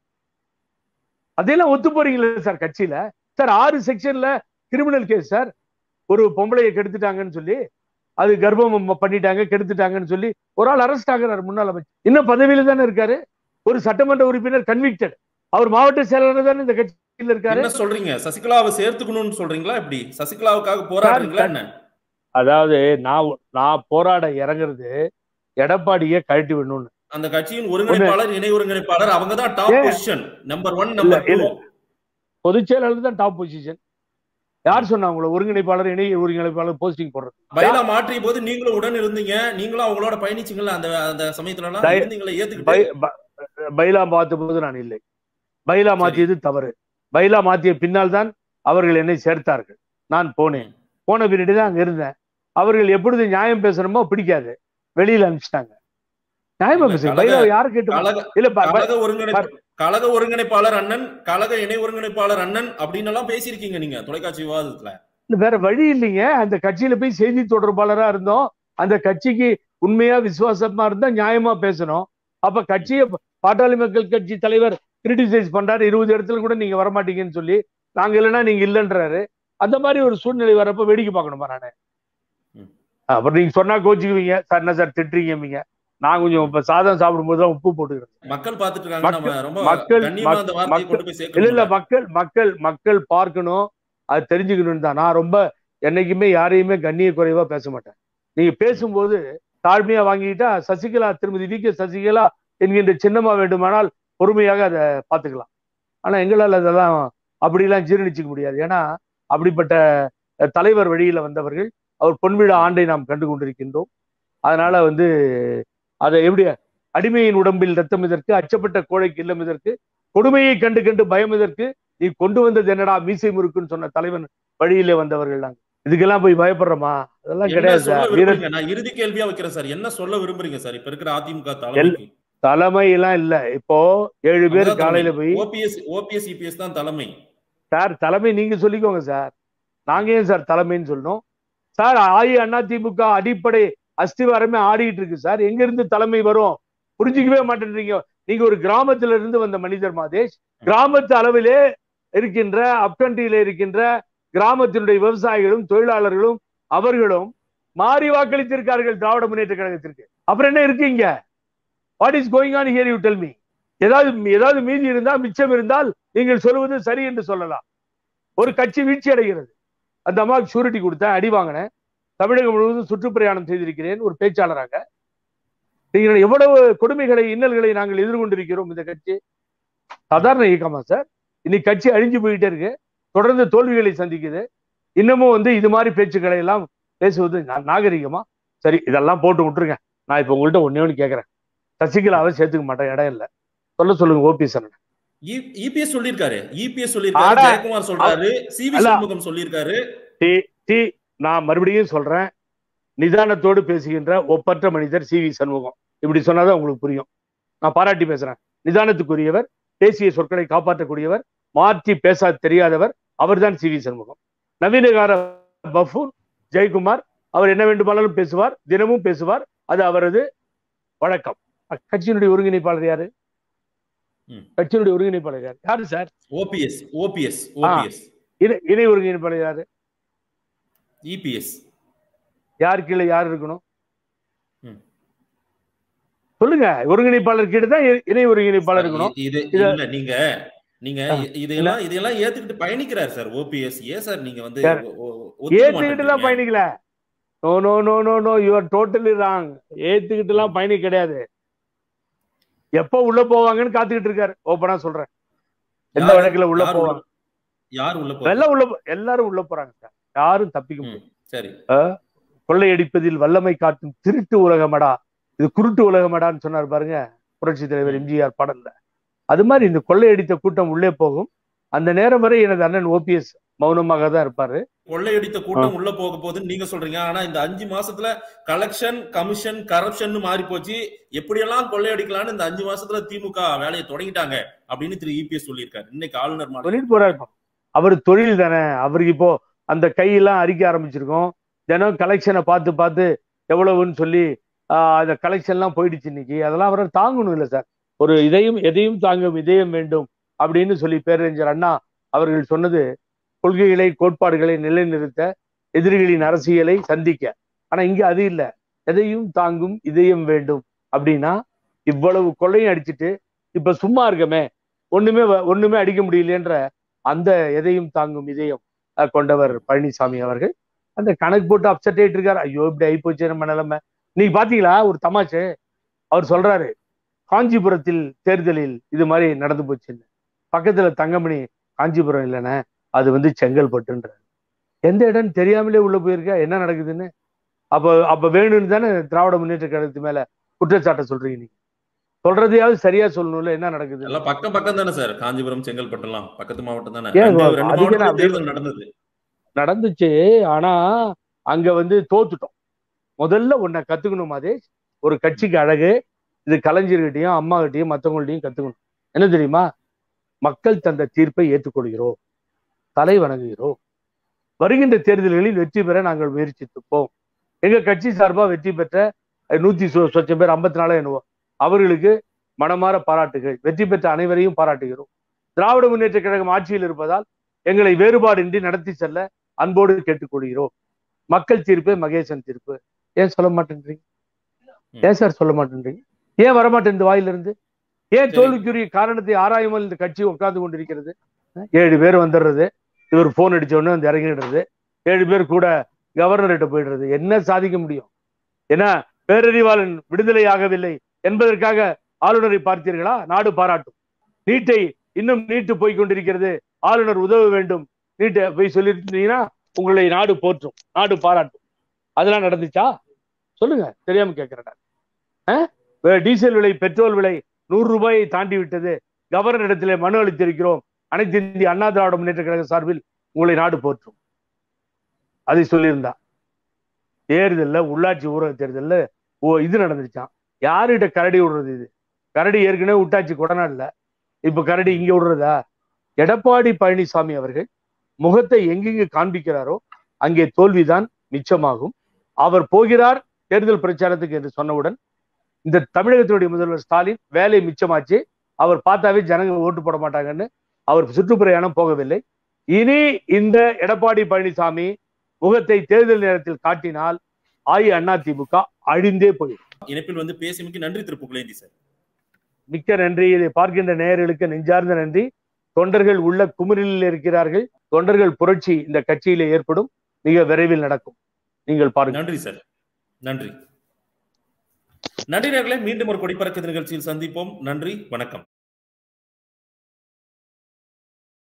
அதையெல்லாம் ஒத்து போறீங்களா சார் கட்சியில சார் ஆறு செக்ஷன்ல கிரிமினல் கேஸ் சார் ஒரு பொம்பளையை கெடுத்துட்டாங்கன்னு சொல்லி அது கர்ப்பம் ம- பண்ணிட்டாங்க கெடுத்துட்டாங்கன்னு சொல்லி ஒரு ஆள் அரெஸ்ட் ஆகுறாரு முன்னாள் அமைச்சர் இன்னும் பதவியில தானே இருக்காரு ஒரு சட்டமன்ற உறுப்பினர் கன்விக்டட் அவர் மாவட்ட செயலாளர் தானே இந்த கட்சி கட்சியில இருக்காரு என்ன சொல்றீங்க சசிகலாவை சேர்த்துக்கணும்னு சொல்றீங்களா எப்படி சசிகலாவுக்காக போராடுறீங்களா என்ன அதாவது நான் நான் போராட இறங்குறது எடப்பாடியை கழட்டி விடணும்னு அந்த கட்சியின் ஒருங்கிணைப்பாளர் இணை ஒருங்கிணைப்பாளர் அவங்க தான் டாப் ஏன்? பொசிஷன் நம்பர் ஒன் நம்பர் இல்ல. டூ பொதுச் செயலாளர் தான் டாப் பொசிஷன் யார் சொன்னா உங்களை ஒருங்கிணைப்பாளர் இணை ஒருங்கிணைப்பாளர் போஸ்டிங் போடுறது பைலா மாற்றிய போது நீங்களும் உடன் இருந்தீங்க நீங்களும் அவங்களோட பயணிச்சீங்கல்ல அந்த அந்த சமயத்துல எல்லாம் பை- இருந்தீங்களே ஏத்துக்கிட்டு பை- ப- பைலா மாத்த போது நான் இல்லை பைலா மாத்தியது தவறு பைலா மாத்திய பின்னால் தான் அவர்கள் என்னை சேர்த்தார்கள் நான் போனேன் போன பின்னாடி தான் அங்க இருந்தேன் அவர்கள் எப்பொழுது நியாயம் பேசணுமோ பிடிக்காது வெளியில அனுப்பிச்சிட்டாங்க நியாயமா இல்ல, பேசுங்க கழக- பைலா யாரு கேட்டு கழக இல்ல ப- ப- கழக ஒருங்கிணைப்பு கழக ஒருங்கிணைப்பாளர் அண்ணன் கழக இணை ஒருங்கிணைப்பாளர் அண்ணன் அப்படின்னு எல்லாம் பேசியிருக்கீங்க நீங்க தொலைக்காட்சி விவாதத்துல இல்ல, வேற வழி இல்லைங்க அந்த கட்சியில போய் செய்தி தொடர்பாளரா இருந்தோம் அந்த கட்சிக்கு உண்மையா விசுவாசமா இருந்தா நியாயமா பேசணும் அப்ப கட்சியை பாட்டாளி மக்கள் கட்சி தலைவர் கிரிட்டிசைஸ் பண்றாரு இருபது இடத்துல கூட நீங்க வரமாட்டீங்கன்னு சொல்லி நாங்க இல்லைன்னா நீங்க இல்லைன்றாரு அந்த மாதிரி ஒரு சூழ்நிலை வரப்ப வேடிக்கை பார்க்கணுமா நானு ம். அப்புறம் நீங்க சொன்னா கோச்சுக்குவீங்க சார் என்ன சார் திட்டுறீங்க நான் கொஞ்சம் இப்ப சாதம் சாப்பிடும்போது தான் உப்பு போட்டுக்கிறேன் மக்கள் பார்த்துட்டு இருக்காங்க நம்ம மக்கள்- ரொம்ப மக்கள்- கண்ணியமா அந்த வார்த்தையை மக்கள்- கொண்டு போய் இல்ல இல்ல சேர்க்கணும் மக்கள் மக்கள் மக்கள் பார்க்கணும் அது தெரிஞ்சுக்கணும் தான் நான் ரொம்ப என்னைக்குமே யாரையுமே கண்ணிய குறைவா பேச மாட்டேன் நீங்க பேசும்போது தாழ்மையா வாங்கிட்டா சசிகலா திருமதி வி கே சசிகலா என்கின்ற சின்னமா வேண்டுமானால் பொறுமையாக அதை பார்த்துக்கலாம் ஆனா எங்களால் அதெல்லாம் அப்படிலாம் ஜீரணிச்சுக்க முடியாது ஏன்னா அப்படிப்பட்ட அஹ், தலைவர் வழியில வந்தவர்கள் அவர் பொன்விழா ஆண்டை நாம் கண்டு கொண்டிருக்கின்றோம் அதனால வந்து அதை எப்படி அடிமையின் உடம்பில் ரத்தம் இதற்கு அச்சப்பட்ட கோழைக்கு இல்லம் இதற்கு கொடுமையை கண்டு கண்டு பயம் இதற்கு நீ கொண்டு வந்தது என்னடா மீசை முறுக்குன்னு சொன்ன தலைவன் வழியிலே வந்தவர்கள் நாங்க இதுக்கெல்லாம் போய் பயப்படுறோமா அதெல்லாம் என்ன கிடையாது சொல்ல சார் வீர விரும்புறீங்க நான் இறுதி கேள்வியா வைக்கிறேன் சார் என்ன சொல்ல விரும்புறீங்க சார் இப்ப இருக்கிற அதிமுக தலைமைக்கு தலைமை எல்லாம் இல்ல இப்போ ஏழு பேர் காலையில போய் ஓபிஎஸ் ஓபிஎஸ் இபிஎஸ் தான் தலைமை சார் தலைமை நீங்க சொல்லிக்கோங்க சார் நாங்க ஏன் சார் தலைமைன்னு சொல்லணும் சார் ஆயி அதிமுக அடிப்படை அஸ்திவாரமே ஆடிட்டு இருக்கு சார் எங்க இருந்து தலைமை வரும் புரிஞ்சுக்கவே மாட்டேன்றீங்க நீங்க ஒரு கிராமத்துல இருந்து வந்த மனிதர் மாதேஷ் கிராமத்து அளவிலே இருக்கின்ற அப்கண்டியில இருக்கின்ற கிராமத்தினுடைய விவசாயிகளும் தொழிலாளர்களும் அவர்களும் மாறி வாக்களித்திருக்கார்கள் திராவிட முன்னேற்ற கழகத்திற்கு அப்புறம் என்ன இருக்கீங்க what is going on here you tell me ஏதாவது ஏதாவது மீதி இருந்தால் மிச்சம் இருந்தால் நீங்கள் சொல்வது சரி என்று சொல்லலாம் ஒரு கட்சி வீழ்ச்சி அடைகிறது அந்த அம்மாவுக்கு ஷூரிட்டி கொடுத்தேன் அடி வாங்கினேன் தமிழகம் முழுவதும் சுற்றுப்பிரயாணம் செய்திருக்கிறேன் ஒரு பேச்சாளராக நீங்கள் எவ்வளவு கொடுமைகளை இன்னல்களை நாங்கள் எதிர்கொண்டிருக்கிறோம் இந்த கட்சி சாதாரண இயக்கமா சார் இன்னைக்கு கட்சி அழிஞ்சு போயிட்டே இருக்கு தொடர்ந்து தோல்விகளை சந்திக்குது இன்னமும் வந்து இது மாதிரி பேச்சுக்களை எல்லாம் பேசுவது நா- நாகரிகமா சரி இதெல்லாம் போட்டு விட்டுருங்க நான் இப்ப உங்கள்கிட்ட ஒன்னே ஒன்று கேட்கறேன் சசிகலாவை சேர்த்துக்க மாட்டேன் இடம் இல்லை சொல்ல சொல்லுங்க ஓபிஎஸ் அண்ணன் இபிஎஸ் சொல்லியிருக்காரு இபிஎஸ் சொல்லியிருக்காரு ஆனா, ஜெயக்குமார் சொல்றாரு சிவி அல்ல. சண்முகம் சொல்லியிருக்காரு டி நான் மறுபடியும் சொல்றேன் நிதானத்தோடு பேசுகின்ற ஒப்பற்ற மனிதர் சி வி சண்முகம் இப்படி சொன்னாதான் உங்களுக்கு புரியும் நான் பாராட்டி பேசுறேன் நிதானத்துக்குரியவர் பேசிய சொற்களை காப்பாற்றக்கூடியவர் மாற்றி பேச தெரியாதவர் அவர்தான் சி வி சண்முகம் நவீனகார பஃபூன் ஜெயக்குமார் அவர் என்ன வேண்டுமானாலும் பேசுவார் தினமும் பேசுவார் அது அவரது வழக்கம் கட்சியினுடைய ஒருங்கிணைப்பாளர் யாரு ம். கட்சியினுடைய ஒருங்கிணைப்பாளர் யாரு யாரு சார் ஓபிஎஸ் ஓபிஎஸ் ஓபிஎஸ் இணை இணை ஒருங்கிணைப்பாளர் யாரு இபிஎஸ் யார் கீழே யார் இருக்கணும் ம். சொல்லுங்க ஒருங்கிணைப்பாளர் கீழே தான் இ- இணை ஒருங்கிணைப்பாளர் இருக்கணும் இது இத- இல்ல நீங்க நீங்க ஆ, இதெல்லாம் இதெல்லாம் ஏத்துக்கிட்டு பயணிக்கிறார் சார் ஓபிஎஸ் ஏன் சார் நீங்க வந்து சார், ஒ- ஒ- ஒத்துக்க ஏத்துக்கிட்டு எல்லாம் மாட்டேங்கிறீங்க? பயணிக்கல no no no no no you're totally wrong ஏத்துக்கிட்டு எல்லாம் பயணி கிடையாது எப்போ உள்ள போவாங்கன்னு காத்துக்கிட்டு இருக்காரு ஓப்பனா சொல்றேன் எந்த யாரு- வழக்குல உள்ள யார் போவாங்க யார் உள்ள போறாங்க எல்லாம் உள்ள போ- எல்லாரும் உள்ள போறாங்க சார் யாரும் தப்பிக்க முடியாது சரி கொள்ளையடிப்பதில் வல்லமை காட்டும் திருட்டு உலகமடா இது குருட்டு உலகமடான்னு சொன்னார் பாருங்க புரட்சி தலைவர் எம்ஜிஆர் பாடல்ல அது மாதிரி இந்த கொள்ளையடித்த கூட்டம் உள்ளே போகும் அந்த நேரம் வரை எனது அண்ணன் ஓபிஎஸ் மௌனமாக தான் இருப்பாரு கொள்ளையடித்த கூட்டம் உள்ள போக போகுதுன்னு நீங்க சொல்றீங்க ஆனா இந்த அஞ்சு மாசத்துல கலெக்ஷன் கமிஷன் கரப்ஷன் மாறி போச்சு எப்படியெல்லாம் கொள்ளையடிக்கலாம்னு இந்த அஞ்சு மாசத்துல திமுக வேலையை தொடங்கிட்டாங்க அப்படின்னு திரு இபிஎஸ் சொல்லியிருக்காரு இன்னைக்கு ஆளுநர் மாநாடு. சொல்லிட்டு போறாரு இப்போ. அவர் தொழில் தானே அவருக்கு இப்போ அந்த கையெல்லாம் அரிக்க ஆரம்பிச்சிருக்கோம் தினம் கலெக்ஷனை பார்த்து பார்த்து எவ்வளவுன்னு சொல்லி ஆஹ், அந்த கலெக்ஷன்லாம் போயிடுச்சு இன்னைக்கு அதெல்லாம் அவரை தாங்கணும் இல்லை சார் ஒரு இதையும் எதையும் தாங்கும் இதயம் வேண்டும் அப்படின்னு சொல்லி பேரறிஞர் அண்ணா அவர்கள் சொன்னது கொள்கைகளை கோட்பாடுகளை நிலைநிறுத்த எதிரிகளின் அரசியலை சந்திக்க ஆனா இங்க அது இல்லை எதையும் தாங்கும் இதயம் வேண்டும் அப்படின்னா இவ்வளவு கொள்ளையும் அடிச்சிட்டு இப்ப சும்மா இருக்கமே ஒண்ணுமே வ- ஒண்ணுமே அடிக்க முடியலன்ற அந்த எதையும் தாங்கும் இதயம் அஹ், கொண்டவர் பழனிசாமி அவர்கள் அந்த கணக்கு போட்டு அப்செட் ஆயிட்டு இருக்காரு ஐயோ இப்படி ஆகி போச்சு நம்ம நிலைமை நீங்க பாத்தீங்களா ஒரு தமாஷு அவர் சொல்றாரு காஞ்சிபுரத்தில் தேர்தலில் இது மாதிரி நடந்து போச்சுன்னு பக்கத்துல தங்கமணி காஞ்சிபுரம் இல்லைண்ணே அது வந்து செங்கல்பட்டுன்றாரு எந்த இடம்னு தெரியாமலே உள்ள போயிருக்கா என்ன நடக்குதுன்னு அப்ப அப்ப வேணும்னு தானே திராவிட முன்னேற்ற கழகத்து மேல குற்றச்சாட்டை சொல்றீங்க நீங்க சொல்றதையாவது சரியா சொல்லணும்ல என்ன நடக்குது எல்லாம் பக்கம் பக்கம் தானே சார் காஞ்சிபுரம் செங்கல்பட்டு எல்லாம் பக்கத்து மாவட்டம் தானே ஏன் ரெண்டு ரெண்டு அதுக்கு என்ன மாவட்டத்துல அப்படி- தேர்தல் நடந்தது நடந்துச்சு ஆனா அங்க வந்து தோத்துட்டோம் முதல்ல உன்னை கத்துக்கணும் அதே ஒரு கட்சிக்கு அழகு இது கலைஞர்கிட்டயும் அம்மா கிட்டயும் மத்தவங்கள்ட்டையும் கத்துக்கணும் என்ன தெரியுமா மக்கள் தந்த தீர்ப்பை ஏற்றுக்கொள்கிறோம் தலை வணங்குகிறோம் வருகின்ற தேர்தல்களில் வெற்றி பெற நாங்கள் முயற்சித்துப்போம் எங்க கட்சி சார்பா வெற்றி பெற்ற அஹ், நூத்தி சொ- சொச்சம் பேர் ஐம்பத்தி நாலு என்னவோ அவர்களுக்கு மனமாற பாராட்டுகள் வெற்றி பெற்ற அனைவரையும் பாராட்டுகிறோம் திராவிட முன்னேற்ற கழகம் ஆட்சியில் இருப்பதால் எங்களை வேறுபாடின்றி நடத்தி செல்ல அன்போடு கேட்டுக்கொள்கிறோம் மக்கள் தீர்ப்பு மகேசன் தீர்ப்பு ஏன் சொல்ல மாட்டேன்றீங்க ஏன் சார் சொல்ல மாட்டேன்றீங்க ஏன் வரமாட்டேன் இந்த வாயிலிருந்து ஏன் சரி. தோல்விக்குரிய காரணத்தை ஆராயாமல் இந்த கட்சி உட்கார்ந்து கொண்டிருக்கிறது அஹ், ஏழு பேர் வந்துடுறது இவர் போன் அடிச்ச உடனே வந்து இறங்கிடுறது ஏழு பேர் கூட கவர்னர்கிட்ட போயிடுறது என்ன சாதிக்க முடியும் ஏன்னா பேரறிவாளன் விடுதலை ஆகவில்லை என்பதற்காக ஆளுநரை பார்த்தீர்களா நாடு பாராட்டும் நீட்டை இன்னும் நீட்டு போய் கொண்டிருக்கிறது ஆளுநர் உதவ வேண்டும் நீட்டை போய் சொல்லியிருந்தீங்கன்னா உங்களை நாடு போற்றும் நாடு பாராட்டும் அதெல்லாம் நடந்துச்சா சொல்லுங்க தெரியாம கேட்கிறேன் டீசல் விலை பெட்ரோல் விலை நூறு ரூபாயை தாண்டி விட்டது கவர்னர் இடத்திலே மனு அளித்திருக்கிறோம் அனைத்து இந்திய அண்ணா திராவிட முன்னேற்ற கழக சார்பில் உங்களை நாடு போற்றும் அதை சொல்லியிருந்தா தேர்தல்ல உள்ளாட்சி ஊரக தேர்தல்ல ஓ இது நடந்துச்சான் யாருகிட்ட கரடி விடுறது இது கரடி ஏற்கனவே விட்டாச்சு கொடநாடுல இப்ப கரடி இங்க விடுறதா எடப்பாடி பழனிசாமி அவர்கள் முகத்தை எங்கெங்கு காண்பிக்கிறாரோ அங்கே தோல்விதான் மிச்சமாகும் அவர் போகிறார் தேர்தல் பிரச்சாரத்துக்கு என்று சொன்னவுடன் இந்த தமிழகத்தினுடைய முதல்வர் ஸ்டாலின் வேலை மிச்சமாச்சு அவர் பார்த்தாவே ஜனங்க ஓட்டு போட மாட்டாங்கன்னு அவர் சுற்றுப்பிரயாணம் போகவில்லை இனி இந்த எடப்பாடி பழனிசாமி முகத்தை தேர்தல் நேரத்தில் காட்டினால் அஇஅதிமுக அழிந்தே போயிடும் இணைப்பில் வந்து பேசியமைக்கு நன்றி திரு புகழேந்தி சார் மிக்க நன்றி இதை பார்க்கின்ற நேயர்களுக்கு நெஞ்சார்ந்த நன்றி தொண்டர்கள் உள்ள குமுறிலில் இருக்கிறார்கள் தொண்டர்கள் புரட்சி இந்த கட்சியிலே ஏற்படும் மிக விரைவில் நடக்கும் நீங்கள் பாருங்கள் நன்றி சார் நன்றி நன்றி நேர்களே மீண்டும் ஒரு கொடிப்பறக்க நிகழ்ச்சியில் சந்திப்போம் நன்றி வணக்கம்